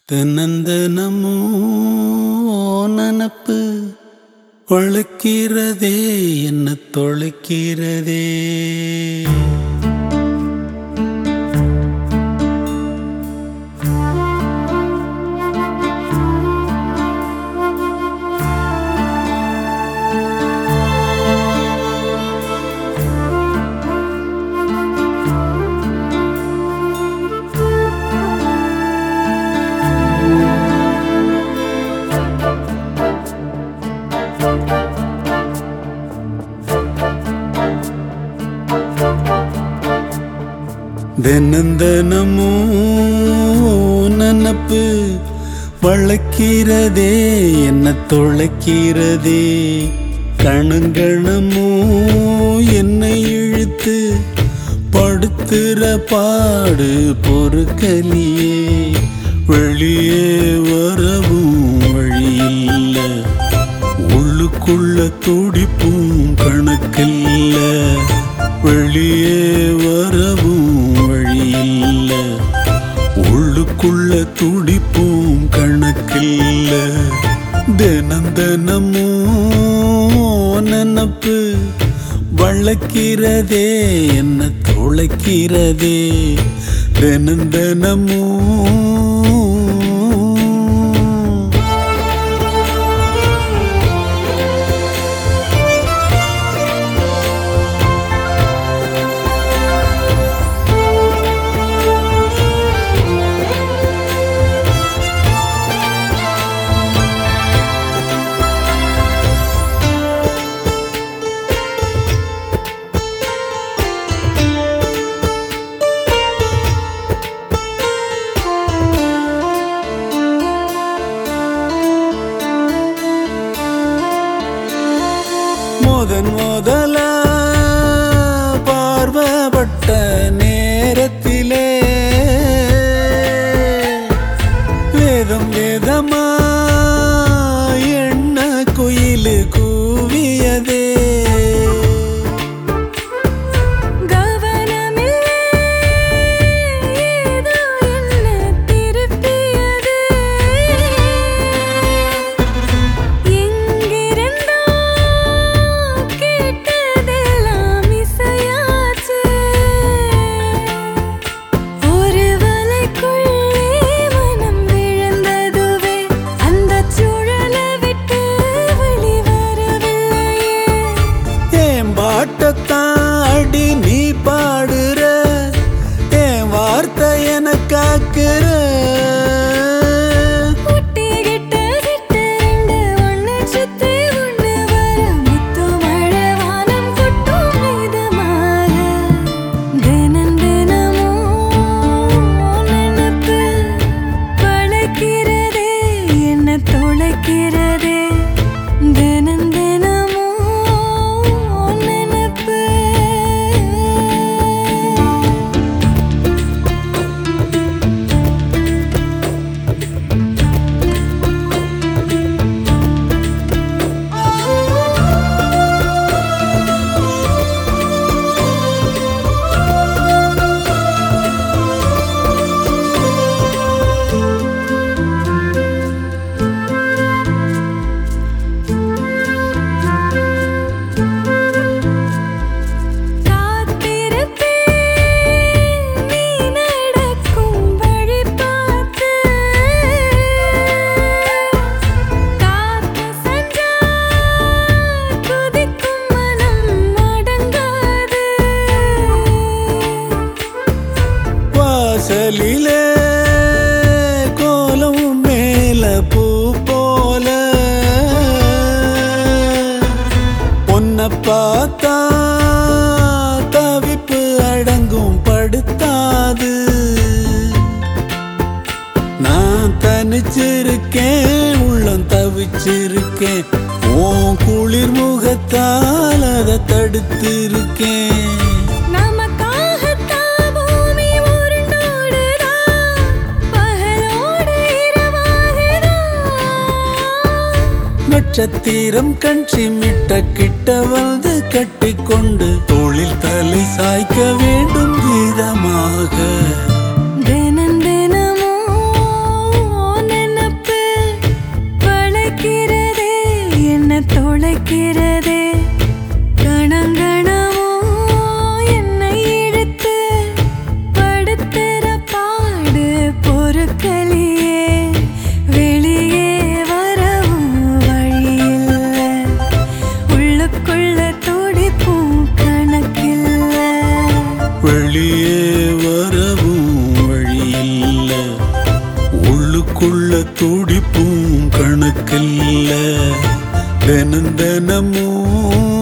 தினந்தனமோ நனப்பு வளர்க்கிறதே என்ன தொலைக்கிறதே தினந்தனமோ நனப்பு வளர்க்கிறதே என்ன தொலைக்கிறதே கணங்கணமோ என்னை இழுத்து படுத்துற பாடு பொறுக்கலியே வெளியே வரவும் வழியில்ல உள்ளுக்குள்ள துடிப்பும் கணக்கில்ல வெளியே வரவும் வழியில்ல உள்ளுக்குள்ள துடிப்பும் கணக்கில்ல தினம் தினமோ நினப்பு வளர்க்கிறதே என்ன தொலைக்கிறதே தினம் தினமோ முதன் முதல பார்வப்பட்ட நேரத்திலே வேதம் வேதமா எண்ண குயில் கூவியதே கவனமில்லை ஏதோ என்ன திருப்பியது எங்கிருந்தோ கேட்டதெல்லாம் இசையாச்சு ஒரு வலைக்குள்ளே மனம் விழுந்ததுவே அந்தச் சுழலை விட்டு வெளிவரவில்லையே ஏன் பாட்டத்தான் அடி நீ பாடுற ஏன் வார்த்தை என காக்குற முட்டிக்கிட்ட சிட்டு ரெண்டு ஒண்ணு சுத்தி ஒண்ணு வர முத்து மழை வானம் கொட்டும் விதமாக தினம் தினமும் நினைப்பு பழக்கிறதே என்ன தொலைக்கிறதே தினம் தினமும் நினைப்பு காத்திருப்பேன் நீ நடக்கும் வழி பார்த்து காத்து சென்றா குதிக்கும் மனம் அடங்காது வாசலிலே கோலம் மேல பூ போல உன்னை பார்த்தா தவிப்பு அடங்கும் படுத்தாது நான் தனிச்சிருக்கேன் உள்ளம் தவிச்சிருக்கேன் உன் குளிர் முகத்தால் அதை தடுத்திருக்கேன் நமக்காகத்தான் பூமி உருண்டோடுதா பகலோடு இரவாகுதா நட்சத்திரம் கண் சிமிட்ட கிட்ட வந்து கட்டிக்கொண்டு தோளில் தலை சாய்க்க வேண்டும் கீதமாக தினம் தினமும் இல்ல தினம் தினமும்